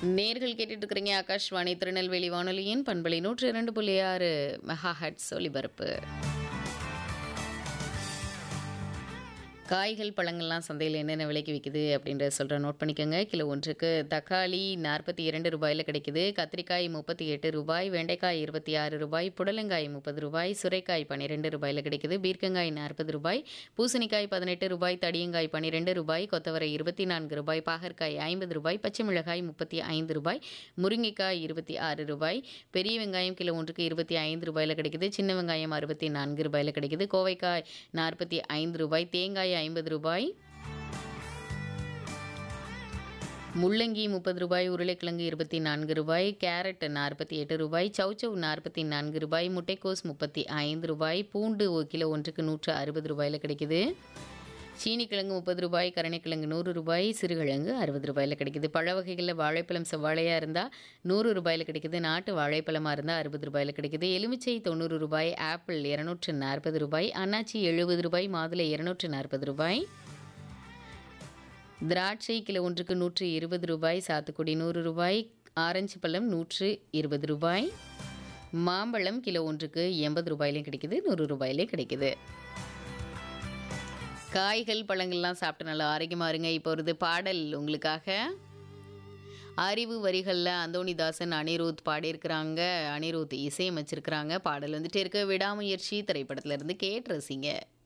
நேர்கள் கேட்டுட்டு இருக்கிறீங்க ஆகாஷ்வாணி திருநெல்வேலி வானொலியின் பண்பலை நூற்றி இரண்டு புள்ளி ஆறு மெகா ஹட்ஸ் ஒலிபரப்பு காய்கள் பழங்கள்லாம் சந்தையில் என்னென்ன விலைக்கு விற்கிது அப்படின்றத சொல்கிற நோட் பண்ணிக்கோங்க கிலோ ஒன்றுக்கு தக்காளி நாற்பத்தி இரண்டு ரூபாயில் கிடைக்குது கத்திரிக்காய் முப்பத்தி எட்டு ரூபாய் வெண்டைக்காய் இருபத்தி ஆறு ரூபாய் புடலங்காய் முப்பது ரூபாய் சுரைக்காய் பன்னிரெண்டு ரூபாயில் கிடைக்குது பீர்க்கங்காய் நாற்பது ரூபாய் பூசணிக்காய் பதினெட்டு ரூபாய் தடியங்காய் பன்னிரெண்டு ரூபாய் கொத்தவரை இருபத்தி நான்கு ரூபாய் பாகற்காய் ஐம்பது ரூபாய் பச்சை மிளகாய் முப்பத்தி ஐந்து ரூபாய் முருங்கைக்காய் இருபத்தி ஆறு ரூபாய் பெரிய வெங்காயம் கிலோ ஒன்றுக்கு இருபத்தி ஐந்து ரூபாயில் கிடைக்குது சின்ன வெங்காயம் அறுபத்தி நான்கு ரூபாயில் கிடைக்குது கோவைக்காய் நாற்பத்தி ஐந்து ரூபாய் தேங்காய் ஐம்பது ரூபாய் முள்ளங்கி முப்பது ரூபாய் உருளைக்கிழங்கு இருபத்தி நான்கு ரூபாய் கேரட் நாற்பத்தி எட்டு ரூபாய் சௌச்சவ் நாற்பத்தி நான்கு ரூபாய் முட்டைக்கோஸ் முப்பத்தி ஐந்து ரூபாய் பூண்டு ஒரு கிலோ ஒன்றுக்கு நூற்று அறுபது ரூபாயில் கிடைக்குது சீனிக்கிழங்கு முப்பது ரூபாய் கருணைக்கிழங்கு நூறு ரூபாய் சிறுகிழங்கு அறுபது ரூபாயில் கிடைக்குது பழ வகைகளில் வாழைப்பழம் செவ்வாழையாக இருந்தால் நூறு ரூபாயில் கிடைக்குது நாட்டு வாழைப்பழமாக இருந்தால் அறுபது ரூபாயில் கிடைக்குது எலுமிச்சை தொண்ணூறு ரூபாய் ஆப்பிள் இரநூற்று நாற்பது ரூபாய் அன்னாச்சி எழுபது ரூபாய் மாதுளை இரநூற்று நாற்பது ரூபாய் திராட்சை கிலோ ஒன்றுக்கு நூற்று இருபது ரூபாய் சாத்துக்குடி நூறு ரூபாய் ஆரஞ்சு பழம் நூற்று இருபது ரூபாய் மாம்பழம் கிலோ ஒன்றுக்கு எண்பது ரூபாயிலையும் கிடைக்குது நூறு ரூபாயிலே கிடைக்குது காய்கள் பழங்கள்லாம் சாப்பிட்டு நல்லா ஆரோக்கியமாக இருங்க இப்போ ஒரு பாடல் உங்களுக்காக அறிவு வரிகளில் அந்தோணிதாசன் அனிருத் பாடியிருக்கிறாங்க அனிருத் இசையமைச்சிருக்கிறாங்க பாடல் வந்துட்டு இருக்க விடாமுயற்சி திரைப்படத்துல இருந்து கேட்டு ரசிங்க